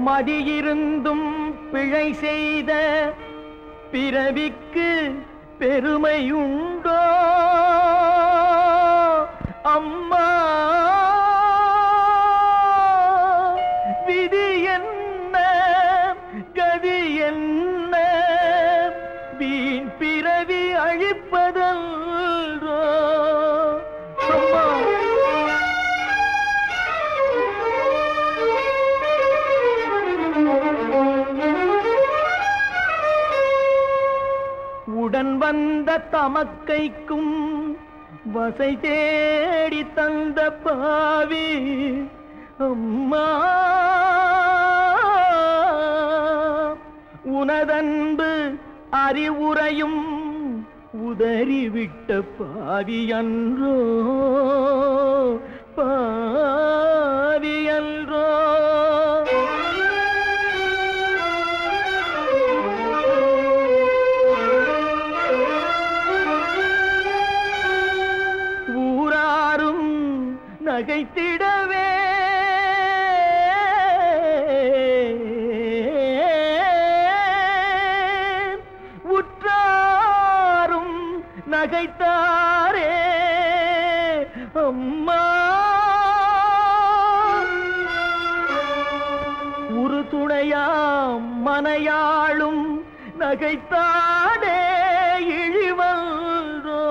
மதியிருந்தும் பிழை செய்த பிறவிக்கு பெருமையுண்டோ அம்மா விதி என்ன கதி என்ன வீண் பிறவி அழிப்பதல்றோ அம்மா உடன் வந்த தமக்கைக்கும் வசை தேடி தந்த பாவி அம்மா உனதன்பு அறிவுரையும் உதறிவிட்ட பாவி அன்றோ பாவி அன்றோ ஊராரும் நகைத்திடவே உற்றாரும் நகைத்தாரே அம்மா ஒரு துணையாம் மனையாளும் நகைத்தாடே இழிவல்றோ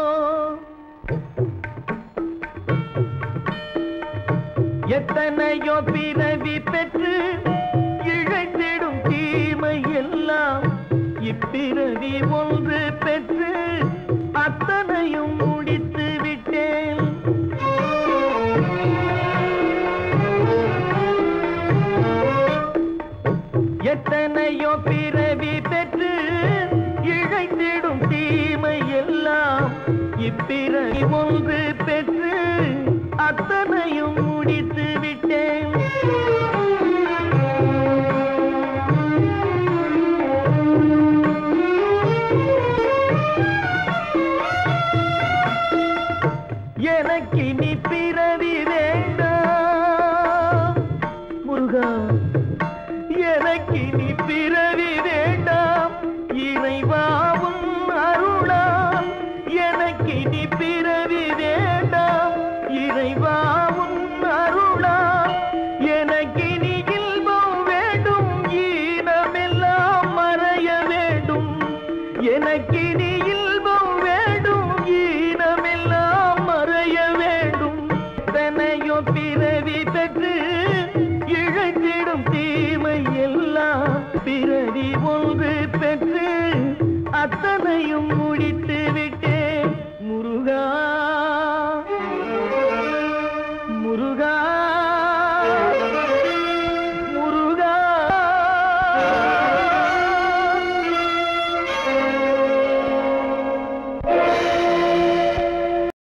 எத்தனையோ பிறவி பெற்று இழைத்திடும் தீமை எல்லாம் இப்பிறவி ஒன்று பெற்று அத்தனையும் முடித்து விட்டேன் எத்தனையோ பிறவி பெற்று இழைத்திடும் தீமை எல்லாம் இப்பிறவி ஒன்று பெற்று அத்தனையும் முடித்து விட்டேன் எனக்கு நீ பிறவி வேண்டாம் முருகா எனக்கு நீ பிறவி வேண்டாம் இறைவாவும் அருளாம் எனக்கு நீ பிறவி வேண்டாம் இறைவாவும் அருளாம் எனக்கு நீ இல்பம் வேண்டும் ஈனமெல்லாம் மறைய வேண்டும் எனக்கு நீ இல்பம் வேண்டும் ஈனமெல்லாம் மறைய வேண்டும் தனையோ பிறவி பெற்று இழந்திடும் தீமை எல்லாம் பிறவி ஒன்று பெற்று அத்தனையும் முடித்து விட்டேன் முருகா முருகா